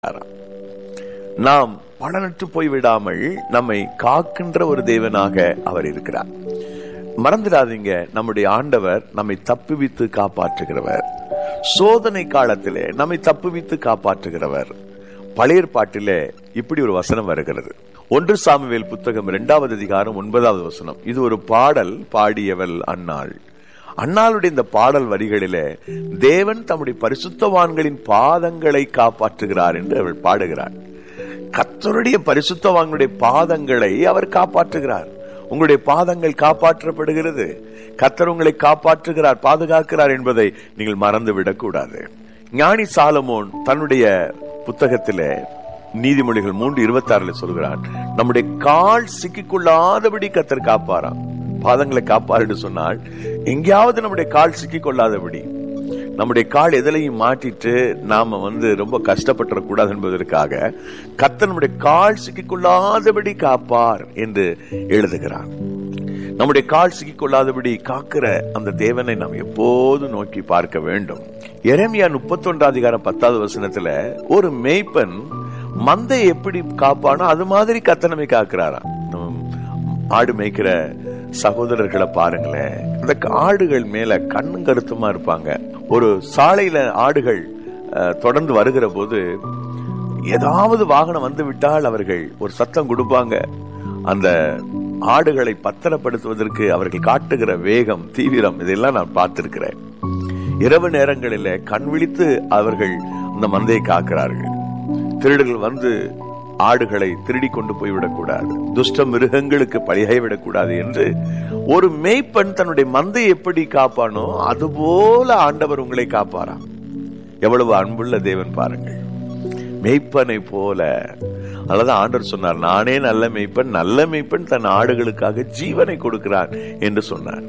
நாம் பலனற்று போய்விடாமல் நம்மை காக்கின்ற ஒரு தேவனாக அவர் இருக்கிறார் மறந்துடாதீங்க நம்முடைய ஆண்டவர் நம்மை தப்புவித்து காப்பாற்றுகிறவர் சோதனை காலத்திலே நம்மை தப்புவித்து காப்பாற்றுகிறவர் பழைய பாட்டிலே இப்படி ஒரு வசனம் வருகிறது ஒன்று சாமுவேல் புத்தகம் இரண்டாவது அதிகாரம் ஒன்பதாவது வசனம் இது ஒரு பாடல் பாடியவள் அன்னாள் அன்னாளுடைய இந்த பாடல் வரிகளிலே தேவன் தம்முடைய பரிசுத்தவான்களின் பாதங்களை காப்பாற்றுகிறார் என்று அவள் பாடுகிறார் கத்தருடைய பரிசுத்தவான்களுடைய பாதங்களை அவர் காப்பாற்றுகிறார் உங்களுடைய பாதங்கள் காப்பாற்றப்படுகிறது கத்தர் உங்களை காப்பாற்றுகிறார் பாதுகாக்கிறார் என்பதை நீங்கள் மறந்து விடக்கூடாது ஞானி சாலமோன் தன்னுடைய புத்தகத்திலே நீதிமொழிகள் மூன்று இருபத்தி ஆறுல சொல்கிறான் நம்முடைய கால் சிக்கிக்கொள்ளாதபடி கத்தர் காப்பாராம் பாதங்களை காப்பார் என்று சொன்னால் எங்கேயாவது நம்முடைய கால் சிக்கிக் கொள்ளாதபடி நம்முடைய கால் எதிலையும் மாட்டிட்டு நாம வந்து ரொம்ப கஷ்டப்பட்டுறக்கூடாது என்பதற்காக கத்தர் நம்முடைய கால் சிக்கிக்கொள்ளாதபடி காப்பார் என்று எழுதுகிறார் நம்முடைய கால் சிக்கிக்கொள்ளாதபடி காக்கிற அந்த தேவனை நாம் எப்போது நோக்கி பார்க்க வேண்டும் எரேமியா முப்பத்தி ஒன்றாம் அதிகாரம் பத்தாவது வசனத்துல ஒரு மேய்ப்பன் மந்தை எப்படி காப்பானோ அது மாதிரி கத்தனமை காக்கிறாராம் ஆடு மேய்க்கிற சகோதரர்களை பாருங்களேன் இந்த ஆடுகள் மேல கண்ணும் கருத்துமா இருப்பாங்க ஒரு சாலையில ஆடுகள் தொடர்ந்து வருகிற போது ஏதாவது வாகனம் வந்து விட்டால் அவர்கள் ஒரு சத்தம் கொடுப்பாங்க அந்த ஆடுகளை பத்திரப்படுத்துவதற்கு அவர்கள் காட்டுகிற வேகம் தீவிரம் இதெல்லாம் நான் பார்த்திருக்கிறேன் இரவு நேரங்களில் கண் விழித்து அவர்கள் அந்த மந்தையை காக்கிறார்கள் திருடுகள் வந்து ஆடுகளை திருடி கொண்டு போய்விடக்கூடாது துஷ்ட மிருகங்களுக்கு பழிகை விடக்கூடாது என்று ஒரு மேய்ப்பன் தன்னுடைய மந்தை எப்படி காப்பானோ அதுபோல ஆண்டவர் உங்களை காப்பாராம் எவ்வளவு அன்புள்ள தேவன் பாருங்கள் மெய்ப்பனை போல அல்லது ஆண்டவர் சொன்னார் நானே நல்ல மெய்ப்பன் நல்ல மெய்ப்பன் தன் ஆடுகளுக்காக ஜீவனை கொடுக்கிறார் என்று சொன்னார்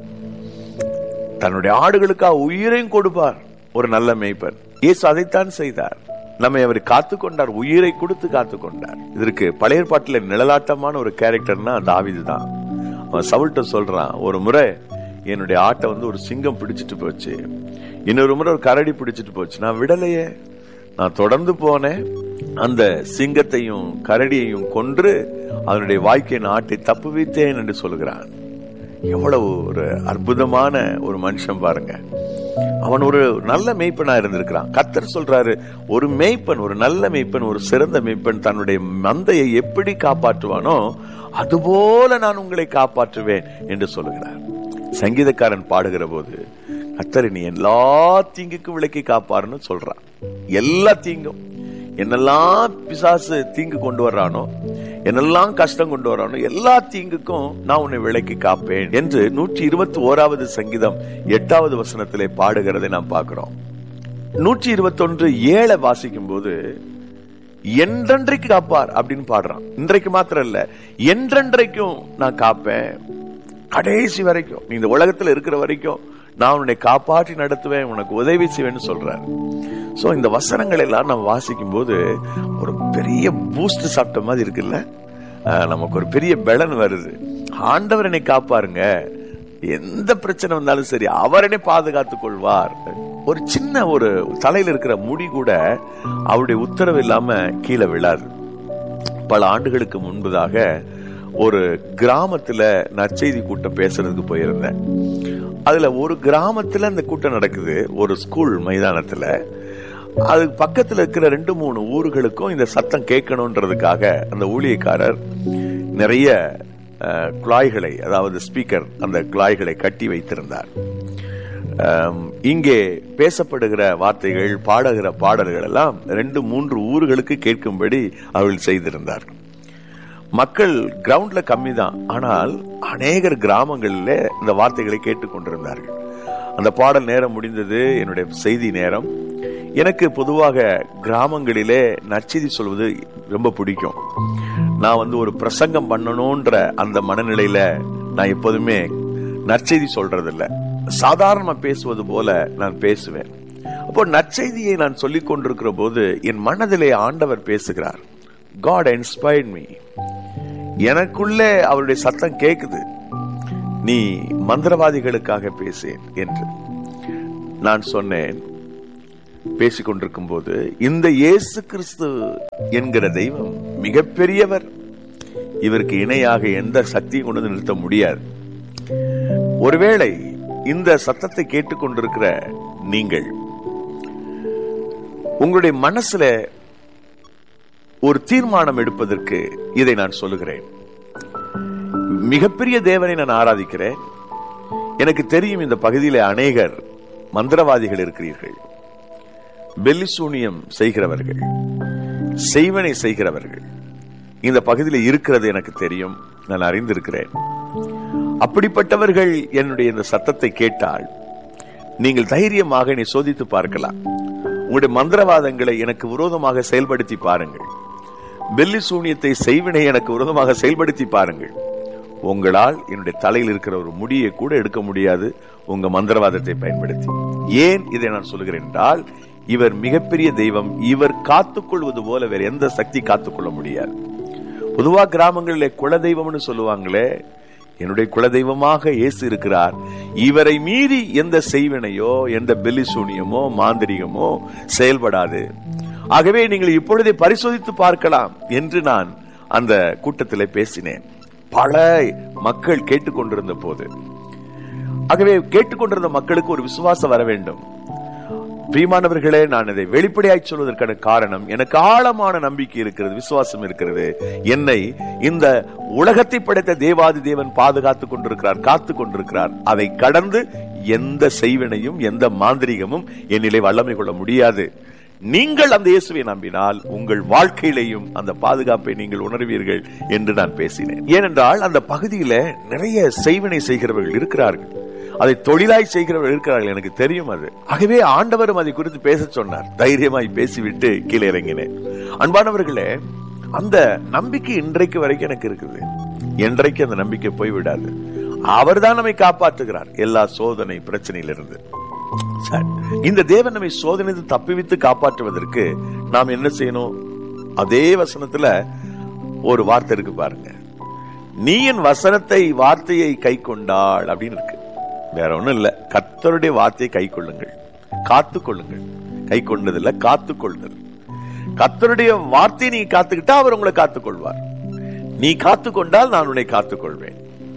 தன்னுடைய ஆடுகளுக்காக உயிரையும் கொடுப்பார் ஒரு நல்ல மெய்ப்பன் இயேசு அதைத்தான் செய்தார் நம்மை அவர் காத்து கொண்டார் உயிரை கொடுத்து காத்து கொண்டார் இதற்கு பழைய பாட்டில் நிழலாட்டமான ஒரு கேரக்டர்னா தாவிது தான் அவன் சவுல்ட்ட சொல்றான் ஒரு முறை என்னுடைய ஆட்டை வந்து ஒரு சிங்கம் பிடிச்சிட்டு போச்சு இன்னொரு முறை ஒரு கரடி பிடிச்சிட்டு போச்சு நான் விடலையே நான் தொடர்ந்து போனேன் அந்த சிங்கத்தையும் கரடியையும் கொன்று அதனுடைய வாழ்க்கை நாட்டை தப்பு வைத்தேன் என்று சொல்கிறான் எவ்வளவு ஒரு அற்புதமான ஒரு மனுஷன் பாருங்க அவன் ஒரு நல்ல மெய்ப்பனா இருந்திருக்கிறான் கத்தர் சொல்றாரு ஒரு மெய்ப்பன் ஒரு நல்ல மெய்ப்பன் ஒரு சிறந்த மெய்ப்பன் தன்னுடைய மந்தையை எப்படி காப்பாற்றுவானோ அதுபோல நான் உங்களை காப்பாற்றுவேன் என்று சொல்லுகிறார் சங்கீதக்காரன் பாடுகிற போது கத்தர் நீ எல்லா தீங்குக்கும் விளக்கி காப்பாருன்னு சொல்றான் எல்லா தீங்கும் என்னெல்லாம் பிசாசு தீங்கு கொண்டு வர்றானோ என்னெல்லாம் கஷ்டம் கொண்டு வரானோ எல்லா தீங்குக்கும் நான் உன்னை விலைக்கு காப்பேன் என்று நூற்றி இருபத்தி ஓராவது சங்கீதம் எட்டாவது வசனத்திலே பாடுகிறதை நாம் பார்க்கிறோம் நூற்றி இருபத்தி ஒன்று ஏழை வாசிக்கும் போது என்றென்றைக்கு காப்பார் அப்படின்னு பாடுறான் இன்றைக்கு மாத்திரம் இல்ல என்றென்றைக்கும் நான் காப்பேன் கடைசி வரைக்கும் நீ இந்த உலகத்துல இருக்கிற வரைக்கும் நான் உன்னை காப்பாற்றி நடத்துவேன் உனக்கு உதவி செய்வேன்னு சொல்றாரு சோ இந்த வசனங்கள் எல்லாம் நம்ம வாசிக்கும் போது ஒரு பெரிய பூஸ்ட் சாப்பிட்ட மாதிரி இருக்குல்ல நமக்கு ஒரு பெரிய பலன் வருது ஆண்டவர் என்னை காப்பாருங்க எந்த பிரச்சனை வந்தாலும் சரி அவர் என்னை பாதுகாத்துக் கொள்வார் ஒரு சின்ன ஒரு தலையில இருக்கிற முடி கூட அவருடைய உத்தரவு இல்லாம கீழே விழாது பல ஆண்டுகளுக்கு முன்பதாக ஒரு கிராமத்துல நற்செய்தி கூட்டம் பேசுறதுக்கு போயிருந்தேன் அதுல ஒரு கிராமத்துல இந்த கூட்டம் நடக்குது ஒரு ஸ்கூல் மைதானத்துல அது பக்கத்துல இருக்கிற ரெண்டு மூணு ஊர்களுக்கும் இந்த சத்தம் கேட்கணுன்றதுக்காக அந்த ஊழியக்காரர் நிறைய குழாய்களை அதாவது ஸ்பீக்கர் அந்த குழாய்களை கட்டி வைத்திருந்தார் இங்கே பேசப்படுகிற வார்த்தைகள் பாடுகிற பாடல்கள் எல்லாம் ரெண்டு மூன்று ஊர்களுக்கு கேட்கும்படி அவர்கள் செய்திருந்தார் மக்கள் கிரவுண்ட்ல கம்மி தான் ஆனால் அநேகர் கிராமங்களில் இந்த வார்த்தைகளை கேட்டுக்கொண்டிருந்தார்கள் அந்த பாடல் நேரம் முடிந்தது என்னுடைய செய்தி நேரம் எனக்கு பொதுவாக கிராமங்களிலே நற்செய்தி சொல்வது ரொம்ப பிடிக்கும் நான் வந்து ஒரு பிரசங்கம் பண்ணணும்ன்ற அந்த மனநிலையில நான் எப்போதுமே நற்செய்தி சொல்றதில்ல சாதாரணமா பேசுவது போல நான் பேசுவேன் அப்போ நற்செய்தியை நான் சொல்லிக் கொண்டிருக்கிற போது என் மனதிலே ஆண்டவர் பேசுகிறார் காட் இன்ஸ்பயர்ட் மீ எனக்குள்ளே அவருடைய சத்தம் கேக்குது நீ மந்திரவாதிகளுக்காக பேசேன் என்று நான் சொன்னேன் பேசிக் கொண்டிருக்கும் போது இந்த இயேசு கிறிஸ்து என்கிற தெய்வம் மிகப்பெரியவர் இவருக்கு இணையாக எந்த சக்தியும் கொண்டு வந்து நிறுத்த முடியாது ஒருவேளை இந்த சத்தத்தை கேட்டுக்கொண்டிருக்கிற நீங்கள் உங்களுடைய மனசுல ஒரு தீர்மானம் எடுப்பதற்கு இதை நான் சொல்லுகிறேன் மிகப்பெரிய தேவனை நான் ஆராதிக்கிறேன் எனக்கு தெரியும் இந்த பகுதியில அநேகர் மந்திரவாதிகள் இருக்கிறீர்கள் பெல்லிசூனியம் செய்கிறவர்கள் செய்வனை செய்கிறவர்கள் இந்த பகுதியில் இருக்கிறது எனக்கு தெரியும் நான் அறிந்திருக்கிறேன் அப்படிப்பட்டவர்கள் என்னுடைய இந்த சத்தத்தை கேட்டால் நீங்கள் தைரியமாக என்னை சோதித்து பார்க்கலாம் உங்களுடைய மந்திரவாதங்களை எனக்கு விரோதமாக செயல்படுத்தி பாருங்கள் பெல்லி சூனியத்தை செய்வினை எனக்கு விரோதமாக செயல்படுத்தி பாருங்கள் உங்களால் என்னுடைய தலையில் இருக்கிற ஒரு முடியை கூட எடுக்க முடியாது உங்க மந்திரவாதத்தை பயன்படுத்தி ஏன் இதை நான் சொல்லுகிறேன் என்றால் இவர் மிகப்பெரிய தெய்வம் இவர் காத்துக்கொள்வது போல வேற எந்த சக்தி காத்துக்கொள்ள முடியாது பொதுவா கிராமங்களிலே குலதெய்வம்னு சொல்லுவாங்களே என்னுடைய குலதெய்வமாக இயேசு இருக்கிறார் இவரை மீறி எந்த செய்வினையோ எந்த பெல்லிசூனியமோ மாந்திரிகமோ செயல்படாது ஆகவே நீங்கள் இப்பொழுதே பரிசோதித்து பார்க்கலாம் என்று நான் அந்த கூட்டத்தில் பேசினேன் பல மக்கள் கேட்டுக்கொண்டிருந்த போது ஆகவே கேட்டுக்கொண்டிருந்த மக்களுக்கு ஒரு விசுவாசம் வர வேண்டும் பிரியமானவர்களே நான் இதை வெளிப்படையாய் சொல்வதற்கான காரணம் எனக்கு ஆழமான நம்பிக்கை இருக்கிறது விசுவாசம் இருக்கிறது என்னை இந்த உலகத்தை படைத்த தேவாதி தேவன் பாதுகாத்துக் கொண்டிருக்கிறார் காத்து கொண்டிருக்கிறார் அதை கடந்து எந்த செய்வினையும் எந்த மாந்திரிகமும் என்னிலே வல்லமை கொள்ள முடியாது நீங்கள் அந்த இயேசுவை நம்பினால் உங்கள் வாழ்க்கையிலையும் அந்த பாதுகாப்பை நீங்கள் உணர்வீர்கள் என்று நான் பேசினேன் ஏனென்றால் அந்த பகுதியில நிறைய செய்வினை செய்கிறவர்கள் இருக்கிறார்கள் அதை தொழிலாய் செய்கிறவர்கள் இருக்கிறார்கள் எனக்கு தெரியும் அது ஆகவே ஆண்டவரும் அதை குறித்து பேச சொன்னார் தைரியமாய் பேசிவிட்டு கீழே இறங்கினேன் அன்பானவர்களே அந்த நம்பிக்கை இன்றைக்கு வரைக்கும் எனக்கு இருக்குது என்றைக்கு அந்த நம்பிக்கை போய்விடாது அவர்தான் நம்மை காப்பாற்றுகிறார் எல்லா சோதனை பிரச்சனையிலிருந்து சரி. இந்த தேவன் நம்மை சோதனை தப்பிவித்து காப்பாற்றுவதற்கு நாம் என்ன செய்யணும் அதே வசனத்துல ஒரு வார்த்தை இருக்கு பாருங்க நீ என் வசனத்தை வார்த்தையை கை கொண்டாள் அப்படின்னு இருக்கு வேற ஒண்ணும் இல்ல கர்த்தருடைய வார்த்தையை கை கொள்ளுங்கள் காத்து கொள்ளுங்கள் கை கொண்டதில்ல காத்து கொள்ளுதல் கர்த்தருடைய வார்த்தையை நீ காத்துக்கிட்டா அவர் உங்களை காத்துக் கொள்வார் நீ காத்து கொண்டால் நான் உன்னை காத்துக் கொள்வேன்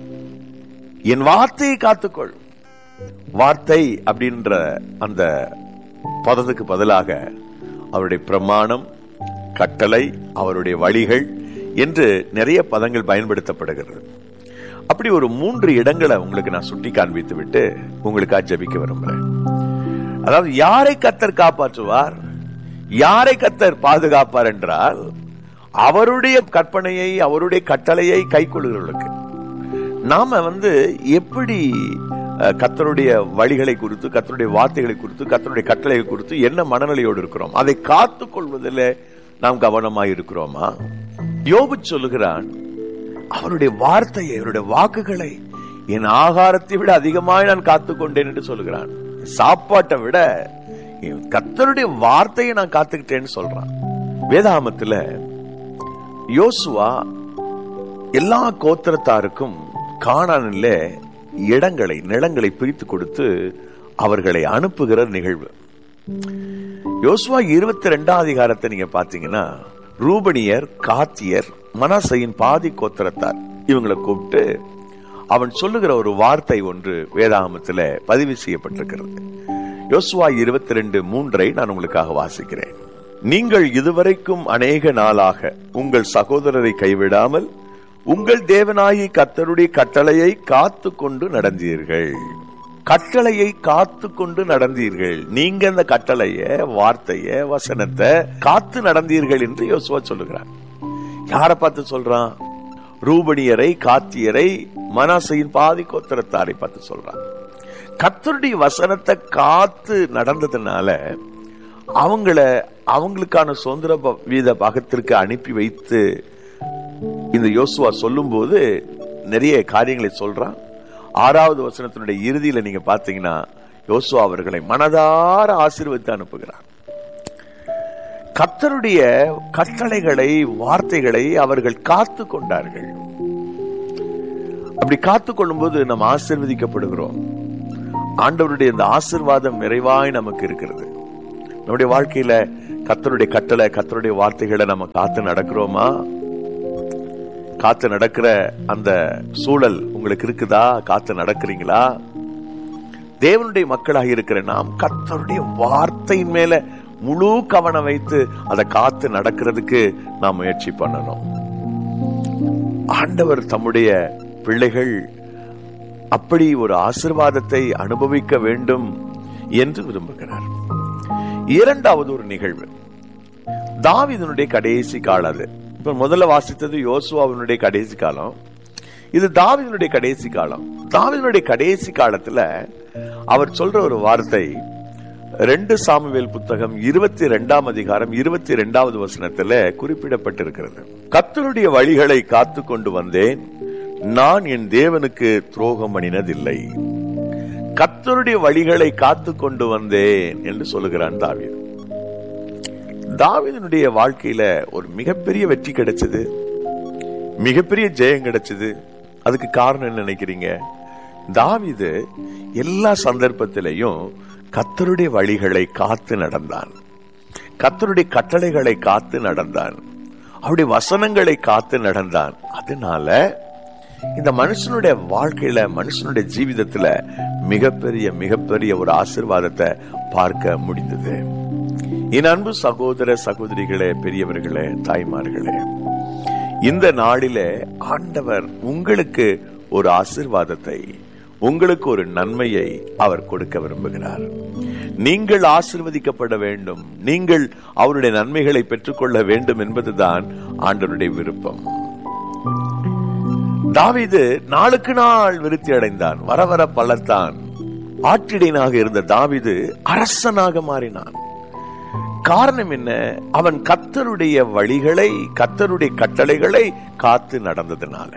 என் வார்த்தையை காத்துக்கொள் வார்த்தை அப்படின்ற அந்த பதத்துக்கு பதிலாக அவருடைய பிரமாணம் கட்டளை அவருடைய வழிகள் என்று நிறைய பதங்கள் பயன்படுத்தப்படுகிறது அப்படி ஒரு மூன்று இடங்களை உங்களுக்கு நான் சுட்டி காண்பித்து விட்டு உங்களுக்காக ஜெபிக்க விரும்புறேன் அதாவது யாரை கத்தர் காப்பாற்றுவார் யாரை கத்தர் பாதுகாப்பார் என்றால் அவருடைய கற்பனையை அவருடைய கட்டளையை கை கொள்கிறவர்களுக்கு நாம வந்து எப்படி அஹ், கர்த்தருடைய வழிகளை குறித்து கர்த்தருடைய வார்த்தைகளை குறித்து கர்த்தருடைய கட்டளைகள் குறித்து என்ன மனநிலையோடு இருக்கிறோம் அதை காத்துக் கொள்வதில் நாம் கவனமாய் இருக்கிறோமா யோபு சொல்லுகிறான் அவருடைய வார்த்தையை அவருடைய வாக்குகளை என் ஆகாரத்தை விட அதிகமாய் நான் காத்துக் கொண்டேன் என்று சொல்லுகிறான் சாப்பாட்டை விட என் கர்த்தருடைய வார்த்தையை நான் காத்துக்கிட்டேன்னு சொல்றான் வேதாமத்துல யோசுவா எல்லா கோத்திரத்தாருக்கும் காணானில் இடங்களை நிலங்களை பிரித்து கொடுத்து அவர்களை அனுப்புகிற நிகழ்வு யோசுவா இருபத்தி ரெண்டாம் அதிகாரத்தை நீங்க பாத்தீங்கன்னா ரூபனியர் காத்தியர் மனாசையின் பாதி கோத்திரத்தார் இவங்களை கூப்பிட்டு அவன் சொல்லுகிற ஒரு வார்த்தை ஒன்று வேதாகமத்துல பதிவு செய்யப்பட்டிருக்கிறது யோசுவா இருபத்தி ரெண்டு மூன்றை நான் உங்களுக்காக வாசிக்கிறேன் நீங்கள் இதுவரைக்கும் அநேக நாளாக உங்கள் சகோதரரை கைவிடாமல் உங்கள் தேவனாகி கர்த்தருடைய கட்டளையை காத்து கொண்டு நடந்தீர்கள் கட்டளையை காத்து கொண்டு நடந்தீர்கள் நீங்க அந்த கட்டளைய வார்த்தைய வசனத்தை காத்து நடந்தீர்கள் என்று யோசுவா சொல்லுகிறார் யாரை பார்த்து சொல்றான் ரூபணியரை காத்தியரை மனாசையின் பாதி கோத்திரத்தாரை பார்த்து சொல்றான் கர்த்தருடைய வசனத்தை காத்து நடந்ததுனால அவங்கள அவங்களுக்கான சுதந்திர ப- வீத பாகத்திற்கு அனுப்பி வைத்து இந்த யோசுவா சொல்லும்போது நிறைய காரியங்களை சொல்றான் ஆறாவது வசனத்தினுடைய இறுதியில நீங்க பாத்தீங்கன்னா யோசுவா அவர்களை மனதார ஆசீர்வதித்து அனுப்புகிறான் கர்த்தருடைய கட்டளைகளை வார்த்தைகளை அவர்கள் காத்து கொண்டார்கள் அப்படி காத்து கொள்ளும்போது நம்ம ஆசீர்வதிக்கப்படுகிறோம் ஆண்டவருடைய இந்த ஆசீர்வாதம் நிறைவாய் நமக்கு இருக்கிறது நம்முடைய வாழ்க்கையில கத்தருடைய கட்டளை கத்தருடைய வார்த்தைகளை நம்ம காத்து நடக்கிறோமா காத்து நடக்கிற அந்த சூழல் உங்களுக்கு இருக்குதா காத்து நடக்கிறீங்களா தேவனுடைய மக்களாக இருக்கிற நாம் கத்தருடைய வார்த்தையின் மேல முழு கவனம் வைத்து அதை காத்து நடக்கிறதுக்கு நாம் முயற்சி பண்ணணும் ஆண்டவர் தம்முடைய பிள்ளைகள் அப்படி ஒரு ஆசிர்வாதத்தை அனுபவிக்க வேண்டும் என்று விரும்புகிறார் இரண்டாவது ஒரு நிகழ்வு தாவிதனுடைய கடைசி காலம் அது இப்ப முதல்ல வாசித்தது யோசுவாவினுடைய கடைசி காலம் இது தாவிதனுடைய கடைசி காலம் தாவிதனுடைய கடைசி காலத்துல அவர் சொல்ற ஒரு வார்த்தை ரெண்டு சாமுவேல் புத்தகம் இருபத்தி ரெண்டாம் அதிகாரம் இருபத்தி ரெண்டாவது வசனத்துல குறிப்பிடப்பட்டிருக்கிறது கத்தருடைய வழிகளை காத்து கொண்டு வந்தேன் நான் என் தேவனுக்கு துரோகம் பண்ணினதில்லை கத்தருடைய வழிகளை காத்து கொண்டு வந்தேன் என்று சொல்லுகிறான் தாவீது தாவீதனுடைய வாழ்க்கையில ஒரு மிகப்பெரிய வெற்றி கிடைச்சது மிகப்பெரிய ஜெயம் கிடைச்சது அதுக்கு காரணம் என்ன நினைக்கிறீங்க தாவீது எல்லா சந்தர்ப்பத்திலையும் கத்தருடைய வழிகளை காத்து நடந்தான் கத்தருடைய கட்டளைகளை காத்து நடந்தான் அவருடைய வசனங்களை காத்து நடந்தான் அதனால இந்த மனுஷனுடைய வாழ்க்கையில மனுஷனுடைய ஜீவிதத்துல மிகப்பெரிய மிகப்பெரிய ஒரு ஆசிர்வாதத்தை பார்க்க முடிந்தது என் அன்பு சகோதர சகோதரிகளே பெரியவர்களே தாய்மார்களே இந்த நாளிலே ஆண்டவர் உங்களுக்கு ஒரு ஆசிர்வாதத்தை உங்களுக்கு ஒரு நன்மையை அவர் கொடுக்க விரும்புகிறார் நீங்கள் ஆசிர்வதிக்கப்பட வேண்டும் நீங்கள் அவருடைய நன்மைகளை பெற்றுக்கொள்ள வேண்டும் என்பதுதான் ஆண்டவருடைய விருப்பம் தாவீது நாளுக்கு நாள் விருத்தி அடைந்தான் வர வர பலத்தான் ஆற்றிடையனாக இருந்த தாவீது அரசனாக மாறினான் காரணம் என்ன அவன் கத்தருடைய வழிகளை கத்தருடைய கட்டளைகளை காத்து நடந்ததுனால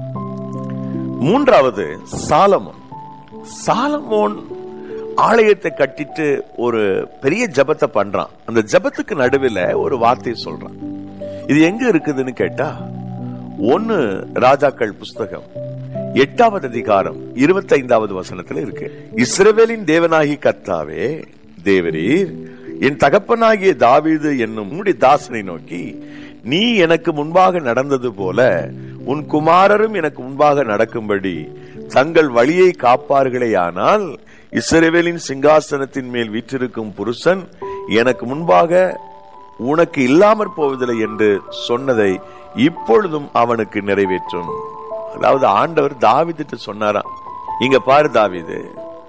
மூன்றாவது சாலமோன் சாலமோன் ஆலயத்தை கட்டிட்டு ஒரு பெரிய ஜபத்தை பண்றான் அந்த ஜபத்துக்கு நடுவில் ஒரு வார்த்தையை சொல்றான் இது எங்க இருக்குதுன்னு கேட்டா ஒன்னு ராஜாக்கள் புஸ்தகம் எட்டாவது அதிகாரம் இருபத்தைந்தாவது வசனத்துல இருக்கு இஸ்ரவேலின் தேவனாகி கத்தாவே தேவரீர் என் தகப்பனாகிய தாவீது என்னும் உம்முடைய தாசனை நோக்கி நீ எனக்கு முன்பாக நடந்தது போல உன் குமாரரும் எனக்கு முன்பாக நடக்கும்படி தங்கள் வழியை காப்பார்களேயானால் இஸ்ரவேலின் சிங்காசனத்தின் மேல் வீற்றிருக்கும் புருஷன் எனக்கு முன்பாக உனக்கு இல்லாமற் போவதில்லை என்று சொன்னதை இப்பொழுதும் அவனுக்கு நிறைவேற்றும் அதாவது ஆண்டவர் தாவிதிட்டு சொன்னாராம் இங்க பாரு தாவிது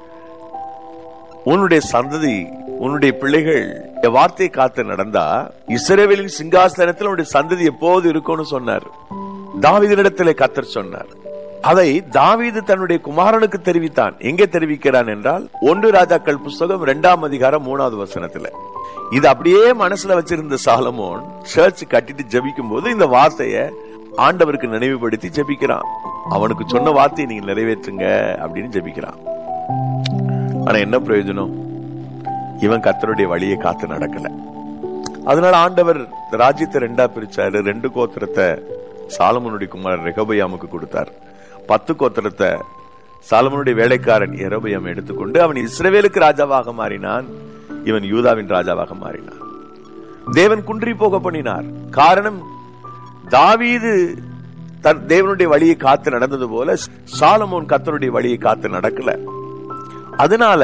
உன்னுடைய சந்ததி உன்னுடைய பிள்ளைகள் என் வார்த்தையை காத்து நடந்தா இஸ்ரேவேலின் சிங்காசனத்தில் உன்னுடைய சந்ததி எப்போது இருக்கும்னு சொன்னார் தாவிதனிடத்திலே கத்தர் சொன்னார் அதை தாவீது தன்னுடைய குமாரனுக்கு தெரிவித்தான் எங்கே தெரிவிக்கிறான் என்றால் ஒன்று ராஜாக்கள் புஸ்தகம் இரண்டாம் அதிகாரம் மூணாவது வசனத்துல இது அப்படியே மனசுல வச்சிருந்த சாலமோன் சர்ச் கட்டிட்டு ஜபிக்கும் போது இந்த வார்த்தைய ஆண்டவருக்கு நினைவுபடுத்தி ஜபிக்கிறான் அவனுக்கு சொன்ன வார்த்தையை நீங்க நிறைவேற்றுங்க அப்படின்னு ஜபிக்கிறான் ஆனா என்ன பிரயோஜனம் இவன் கத்தருடைய வழியை காத்து நடக்கல அதனால ஆண்டவர் ராஜ்யத்தை ரெண்டா பிரிச்சாரு ரெண்டு கோத்திரத்தை சாலமனுடைய குமாரன் ரெகபயாமுக்கு கொடுத்தார் பத்து கோத்திரத்தை சாலமனுடைய வேலைக்காரன் எரோபயம் எடுத்துக்கொண்டு அவன் இஸ்ரவேலுக்கு ராஜாவாக மாறினான் இவன் யூதாவின் ராஜாவாக மாறினான் தேவன் குன்றி போக பண்ணினார் காரணம் தாவீது தன் தேவனுடைய வழியை காத்து நடந்தது போல சாலமோன் கத்தருடைய வழியை காத்து நடக்கல அதனால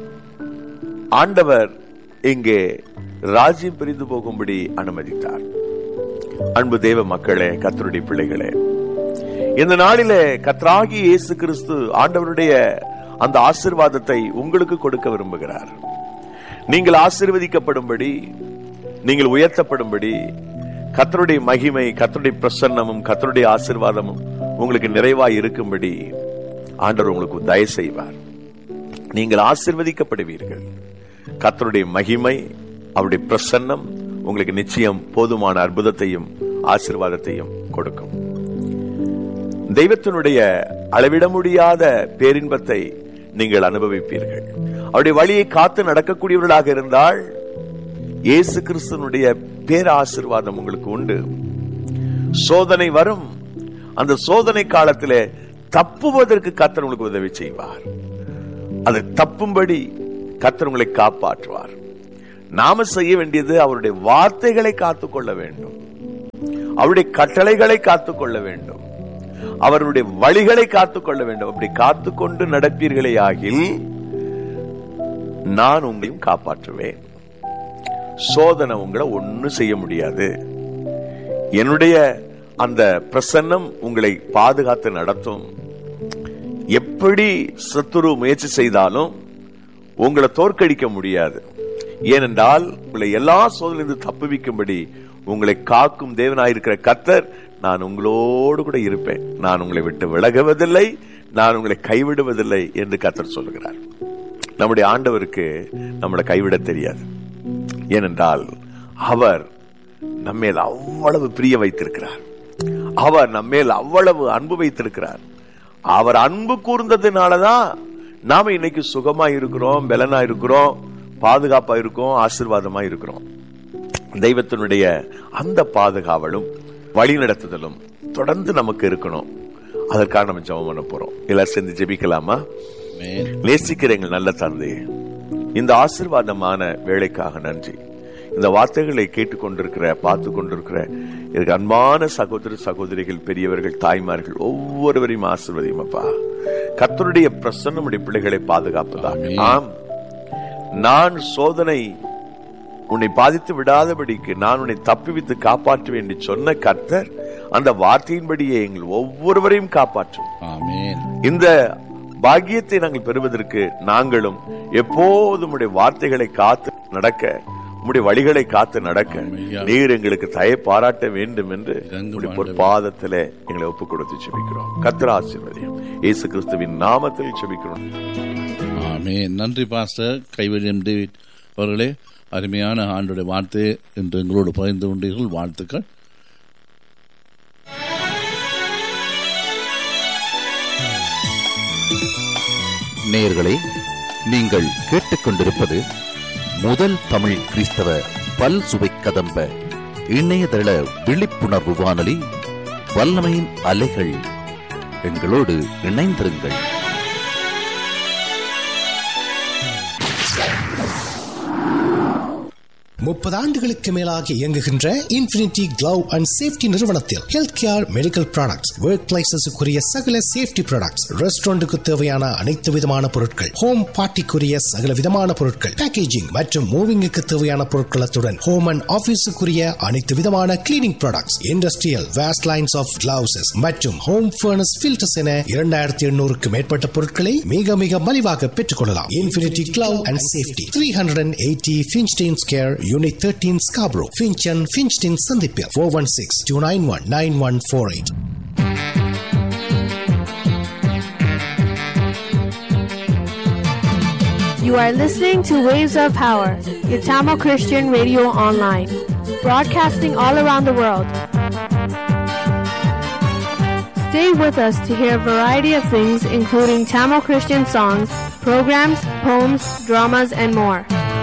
ஆண்டவர் இங்கே ராஜ்யம் பிரிந்து போகும்படி அனுமதித்தார் அன்பு தேவ மக்களே கத்தருடைய பிள்ளைகளே இந்த நாளிலே கத்ராகி இயேசு கிறிஸ்து ஆண்டவருடைய அந்த ஆசிர்வாதத்தை உங்களுக்கு கொடுக்க விரும்புகிறார் நீங்கள் ஆசிர்வதிக்கப்படும்படி நீங்கள் உயர்த்தப்படும்படி கத்தருடைய மகிமை கத்தருடைய பிரசன்னமும் கத்தருடைய ஆசிர்வாதமும் உங்களுக்கு நிறைவாய் இருக்கும்படி ஆண்டவர் உங்களுக்கு தயவு செய்வார் நீங்கள் ஆசிர்வதிக்கப்படுவீர்கள் கத்தருடைய மகிமை அவருடைய பிரசன்னம் உங்களுக்கு நிச்சயம் போதுமான அற்புதத்தையும் ஆசிர்வாதத்தையும் கொடுக்கும் தெய்வத்தினுடைய அளவிட முடியாத பேரின்பத்தை நீங்கள் அனுபவிப்பீர்கள் அவருடைய வழியை காத்து நடக்கக்கூடியவர்களாக இருந்தால் இயேசு கிறிஸ்தனுடைய பேராசிர்வாதம் உங்களுக்கு உண்டு சோதனை வரும் அந்த சோதனை காலத்திலே தப்புவதற்கு கத்தர் உங்களுக்கு உதவி செய்வார் அதை தப்பும்படி கத்தர் உங்களை காப்பாற்றுவார் நாம செய்ய வேண்டியது அவருடைய வார்த்தைகளை காத்துக்கொள்ள வேண்டும் அவருடைய கட்டளைகளை காத்துக்கொள்ள வேண்டும் அவருடைய வழிகளை காத்துக்கொள்ள வேண்டும் அப்படி காத்துக்கொண்டு நடப்பீர்களே ஆகில் நான் உங்களையும் காப்பாற்றுவேன் சோதனை உங்களை ஒன்னும் செய்ய முடியாது என்னுடைய அந்த பிரசன்னம் உங்களை பாதுகாத்து நடத்தும் எப்படி சத்துரு முயற்சி செய்தாலும் உங்களை தோற்கடிக்க முடியாது ஏனென்றால் உங்களை எல்லா சோதனையிலிருந்து தப்புவிக்கும்படி உங்களை காக்கும் தேவனாயிருக்கிற கத்தர் நான் உங்களோடு கூட இருப்பேன் நான் உங்களை விட்டு விலகுவதில்லை நான் உங்களை கைவிடுவதில்லை என்று கத்தர் சொல்லுகிறார் நம்முடைய ஆண்டவருக்கு நம்மளை கைவிட தெரியாது ஏனென்றால் அவர் நம்மேல் அவ்வளவு பிரிய வைத்திருக்கிறார் அவர் நம்மேல் அவ்வளவு அன்பு வைத்திருக்கிறார் அவர் அன்பு கூர்ந்ததுனாலதான் நாம இன்னைக்கு சுகமா இருக்கிறோம் பலனா இருக்கிறோம் பாதுகாப்பா இருக்கோம் ஆசீர்வாதமா இருக்கிறோம் தெய்வத்தினுடைய அந்த பாதுகாவலும் வழிநடத்துதலும் தொடர்ந்து நமக்கு இருக்கணும் அதற்காக நம்ம ஜெபம் பண்ண போறோம் எல்லாரும் சேர்ந்து ஜெபிக்கலாமா ஆமென். நேசிக்கிற எங்கள் நல்ல தந்தையே இந்த ஆசீர்வாதமான வேலைக்காக நன்றி இந்த வார்த்தைகளை கேட்டுக்கொண்டிருக்கிற பார்த்து கொண்டிருக்கிற எனக்கு அன்பான சகோதர சகோதரிகள் பெரியவர்கள் தாய்மார்கள் ஒவ்வொருவரையும் ஆசீர்வதியும் அப்பா கர்த்தருடைய பிரசன்னமுடைய பிள்ளைகளை பாதுகாப்பதாக ஆமென். ஆம் நான் சோதனை உன்னை பாதித்து விடாதபடிக்கு நான் உன்னை தப்பிவித்து காப்பாற்றுவேன் என்று சொன்ன கர்த்தர் அந்த வார்த்தையின்படியே எங்கள் ஒவ்வொருவரையும் காப்பாற்றும் ஆமென் இந்த பாக்கியத்தை நாங்கள் பெறுவதற்கு நாங்களும் எப்போதும் உடைய வார்த்தைகளை காத்து நடக்க உம்முடைய வழிகளை காத்து நடக்க ஆமெய்யா. நீர் எங்களுக்கு தய பாராட்ட வேண்டும் என்று இறங்கும் உம்முடைய ஆண்டவரே. பொற்பாதத்திலே எங்களை ஒப்புக் கொடுத்து செபிக்கிறோம் கத்திர ஆசீர்வதியும் இயேசு கிறிஸ்துவின் நாமத்தில் செபிக்கிறோம் ஆமென் நன்றி பாஸ்டர் கைவல்யம் டேவிட் அவர்களே அருமையான ஆண்டுடைய வார்த்தை என்று எங்களோடு பகிர்ந்து கொண்டீர்கள் வாழ்த்துக்கள் நேயர்களே நீங்கள் கேட்டுக்கொண்டிருப்பது முதல் தமிழ் கிறிஸ்தவ பல் சுவை கதம்ப இணையதள விழிப்புணர்வு வானொலி வல்லமையின் அலைகள் எங்களோடு இணைந்திருங்கள் முப்பது ஆண்டுகளுக்கு மேலாக இயங்குகின்ற இன்ஃபினிட்டி கிளவ் அண்ட் சேஃப்டி நிறுவனத்தில் health care medical products work லைசன்ஸுக்குரிய சகல சேஃப்டி ப்ராடக்ட்ஸ் ரெஸ்டாரண்ட்டுக்கு தேவையான அனைத்து விதமான பொருட்கள் ஹோம் பார்ட்டிக்குரிய சகல விதமான பொருட்கள் பேக்கேஜிங் மற்றும் மூவிங்குக்கு தேவையான பொருட்களத்துடன் ஹோம் அண்ட் ஆபீஸுக்குரிய அனைத்து விதமான cleaning products industrial waste lines of gloves மற்றும் ஹோம் ஃபர்னஸ் ஃபில்டர்ஸ் என இரண்டாயிரத்தி எண்ணூறுக்கு மேற்பட்ட பொருட்களை மிக மிக மலிவாக பெற்றுக்கொள்ளலாம் Infinity Glove and Safety three hundred and eighty Finchdene Square unit thirteen Scarborough Finch and Finchdene சந்திப்பில் four one six two nine one nine one four eight You are listening to Waves of Power, your Tamil Christian radio online, broadcasting all around the world. Stay with us to hear a variety of things, including Tamil Christian songs, programs, poems, dramas, and more.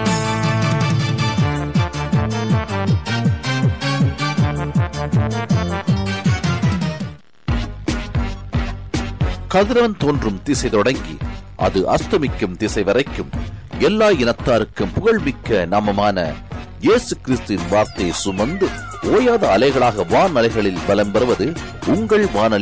கதிரவன் தோன்றும் திசை தொடங்கி அது அஸ்தமிக்கும் திசை வரைக்கும் எல்லா இனத்தாருக்கும் புகழ்மிக்க நாமமான இயேசு கிறிஸ்துவின் வார்த்தையை சுமந்து ஓயாத அலைகளாக வான் அலைகளில் பலம் பெறுவது உங்கள் வானொலி